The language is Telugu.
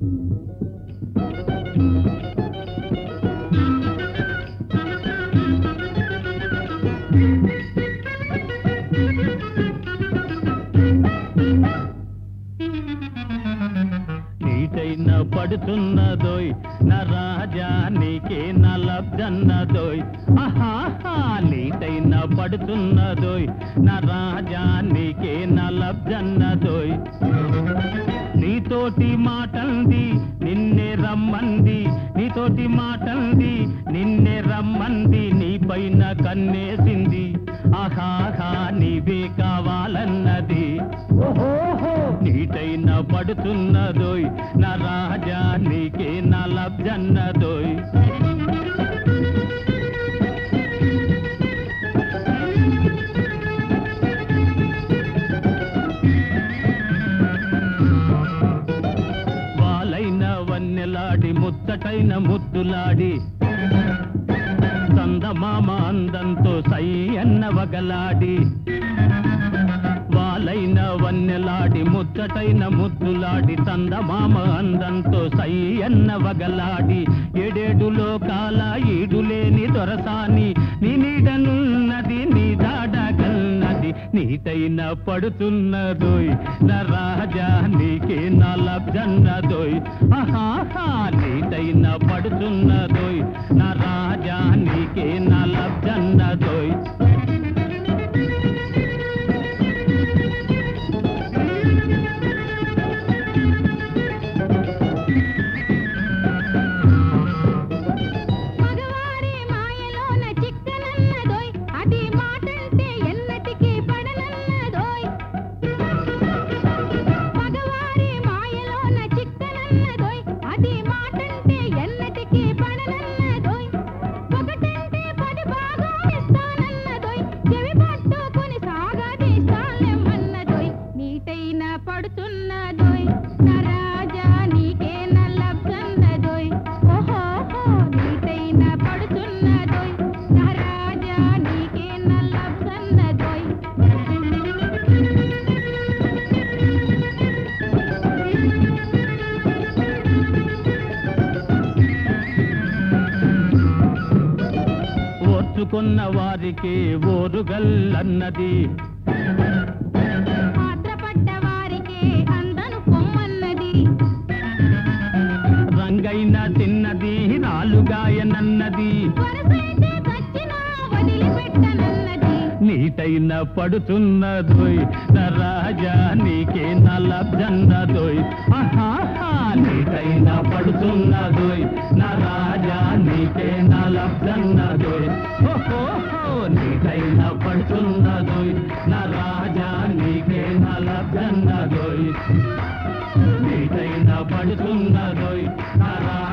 నీటైన పడుతున్నదోయ్ నా రాజా నీకే నా లబ్జన్నదోయ్ ఆహాహా నీటైన పడుతున్నదోయ్ నా రాజా నీకే నా లబ్జన్నదోయ్ నీతోటి మాటంది నిన్నే రమ్మంది నీతోటి మాటంది నిన్నే రమ్మంది నీ పైన కన్నేసింది ఆహాహా నీవే కావాలన్నది ఓహోహో నీటైన పడుతున్నదోయ్ నా రాజా నీకే నా లబ్జన్నదోయ్ వాలైన వన్నెలాడి ముచ్చటైన ముద్దులాడి చందమామ అందంతో సై అన్న వగలాడి వాలైన వన్నెలాడి ముచ్చటైన ముద్దులాడి చందమామ అందంతో సై అన్న వగలాడి ఏడేడు లోకాల ఈడులేని దొరసాని నీ నీడనున్నది నీ దాడగల్నది నీటైన పడుతున్నదోయ్ నా రాజా నీకే నా లబ్జన్నదోయ్ ఆహాహా నీటైన పడుతున్నదోయ్ నా రాజా నీకే నా లబ్జన్నదోయ్ మగవారి మాయలోన చిక్కనన్నదోయ్ అది మాటంటే ఎన్నటికీ పడనన్నదోయ్ మగవారి మాయలోన చిక్కనన్నదోయ్ అది మాటంటే ఎన్నటికీ పడనన్నదోయ్ ఒకటంటే పది బాగా ఇస్తానన్నదోయ్ చెవి పట్టుకుని సాగదీస్తాలేమన్నదోయ్ నీటైన పడుతున్నదోయ్ నరాజా నీకే నల్లబన్నదోయ్ ఓహోహో నీటైన పడుతున్నదోయ్ నరాజా నీకే నల్లబన్నదోయ్ ఓర్చుకున్న వారికి ఓరుగల్లన్నది పాత్రపడ్డ వారికే అందను పొమ్మన్నది రంగైన తిన్నది నాలుగాయనన్నది వరసైతే చచ్చినా వదిలిపెట్టనన్నది నీటైన పడుతున్నదోయ్ నా రాజా నీకే నా లబ్జన్నదోయ్ ఆహాహా నీటైన పడుతున్నదోయ్ నా రాజా నీకే నా లబ్జన్నదోయ్ ఓహోహో నీటైన పడుతున్నదోయ్ నా రాజా నీకే నా లబ్జన్నదోయ్ నీటైన పడుతున్నదోయ్ నా రాజా